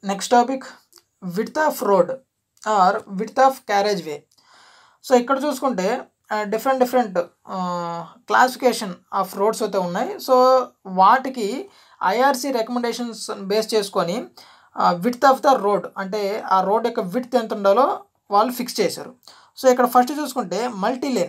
next topic width of road or width of carriage way so ఇక్కడ చూసుకుంటే different different classification of roads అయితే ఉన్నాయి so వాటికి IRC recommendations base చేసుకొని width of the road అంటే ఆ రోడ్ యొక్క విడ్త్ ఎంత ఉండాలో వాళ్ళు ఫిక్స్ చేశారు సో ఇక్కడ ఫస్ట్ చూసుకుంటే multi lane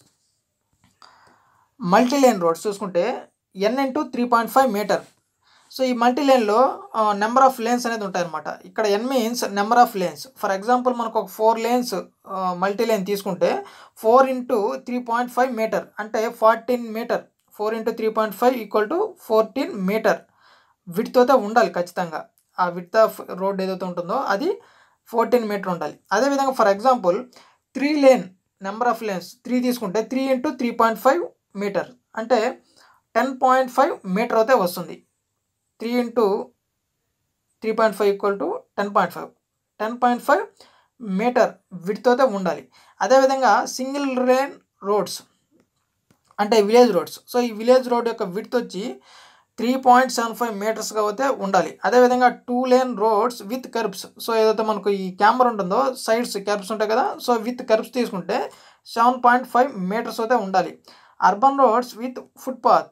multi lane roads చూసుకుంటే N into three point five metre so ఈ మల్టీ లేన్లో నెంబర్ ఆఫ్ లేన్స్ అనేది ఉంటాయన్నమాట ఇక్కడ N means number of lanes for example మనకు ఒక ఫోర్ లేన్స్ మల్టీ లేన్ తీసుకుంటే four into three point five metre అంటే fourteen metre four into three point five equal to fourteen metre width ఉండాలి ఖచ్చితంగా ఆ విడ్త్ ఆఫ్ రోడ్ ఏదైతే ఉంటుందో అది ఫోర్టీన్ మీటర్ ఉండాలి అదేవిధంగా for example three lane number of lanes three తీసుకుంటే three into three point five metre అంటే టెన్ పాయింట్ ఫైవ్ మీటర్ అయితే వస్తుంది three into three point five equal to ten point five ten point five metre width అయితే ఉండాలి అదేవిధంగా single lane roads అంటే village roads so ఈ village road యొక్క width వచ్చి త్రీ పాయింట్ సెవెన్ ఫైవ్ మీటర్స్గా అయితే ఉండాలి అదేవిధంగా two lane roads with curbs so ఏదైతే మనకు ఈ కెమెరా ఉంటుందో సైడ్స్ కర్బ్స్ ఉంటాయి కదా సో విత్ కర్బ్స్ తీసుకుంటే సెవెన్ పాయింట్ ఫైవ్ మీటర్స్ అయితే ఉండాలి urban roads with footpath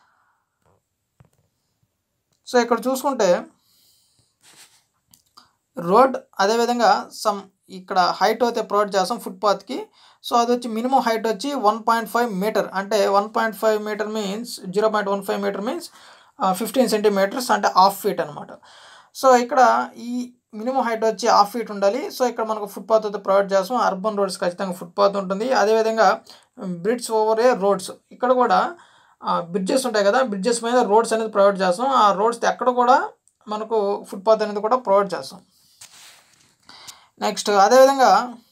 so ఇక్కడ చూసుకుంటే రోడ్ అదేవిధంగా సమ్ ఇక్కడ హైట్ అయితే ప్రొవైడ్ చేస్తాం ఫుట్పాత్కి సో అది వచ్చి మినిమం హైట్ వచ్చి వన్ పాయింట్ ఫైవ్ మీటర్ అంటే one point five metre means zero point one five metre means fifteen centimetres అంటే హాఫ్ ఫీట్ అనమాట సో ఇక్కడ ఈ మినిమం హైట్ వచ్చి హాఫ్ ఫీట్ ఉండాలి సో ఇక్కడ మనకు ఫుట్పాత్ అయితే ప్రొవైడ్ చేస్తాం అర్బన్ రోడ్స్ ఖచ్చితంగా ఫుట్పాత్ ఉంటుంది అదేవిధంగా బ్రిడ్జ్ ఓవర్ ఏ రోడ్స్ ఇక్కడ కూడా బ్రిడ్జెస్ ఉంటాయి కదా బ్రిడ్జెస్ మీద రోడ్స్ అనేది ప్రొవైడ్ చేస్తాం ఆ రోడ్స్ ఎక్కడ కూడా మనకు ఫుట్పాత్ అనేది కూడా ప్రొవైడ్ చేస్తాం నెక్స్ట్ అదేవిధంగా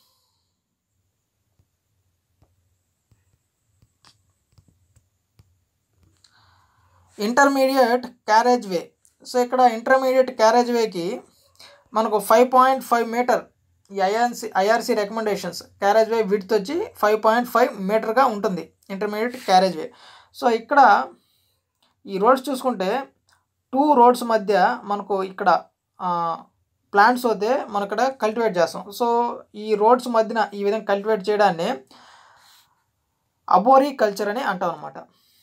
ఇంటర్మీడియట్ క్యారేజ్ వే సో ఇక్కడ ఇంటర్మీడియట్ క్యారేజ్ వేకి మనకు ఫైవ్ పాయింట్ ఫైవ్ మీటర్ ఈ IRC IRC recommendations carriage way width వచ్చి ఫైవ్ పాయింట్ ఫైవ్ మీటర్గా ఉంటుంది ఇంటర్మీడియట్ క్యారేజ్ వే సో ఇక్కడ ఈ రోడ్స్ చూసుకుంటే టూ రోడ్స్ మధ్య మనకు ఇక్కడ ప్లాంట్స్ అయితే మనం ఇక్కడ కల్టివేట్ చేస్తాం సో ఈ రోడ్స్ మధ్యన ఈ విధంగా కల్టివేట్ చేయడాన్ని అబోరీ కల్చర్ అని అంటాం అనమాట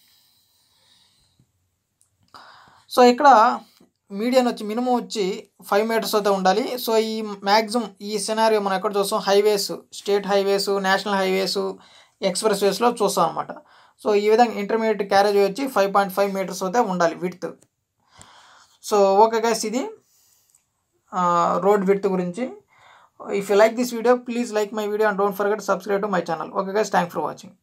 సో ఇక్కడ మీడియన్ వచ్చి మినిమం వచ్చి ఫైవ్ మీటర్స్ అయితే ఉండాలి సో ఈ మ్యాక్సిమం ఈ సినారియో మనం ఎక్కడ చూస్తాం highways state highways national highways express వేస్లో చూస్తాం అనమాట సో ఈ విధంగా ఇంటర్మీడియట్ క్యారేజ్ వచ్చి ఫైవ్ పాయింట్ ఫైవ్ మీటర్స్ అయితే ఉండాలి విడ్త్ సో ఓకే గైస్ ఇది రోడ్ విడ్త్ గురించి if you like this video please like my video and don't forget subscribe to my channel okay guys thank for watching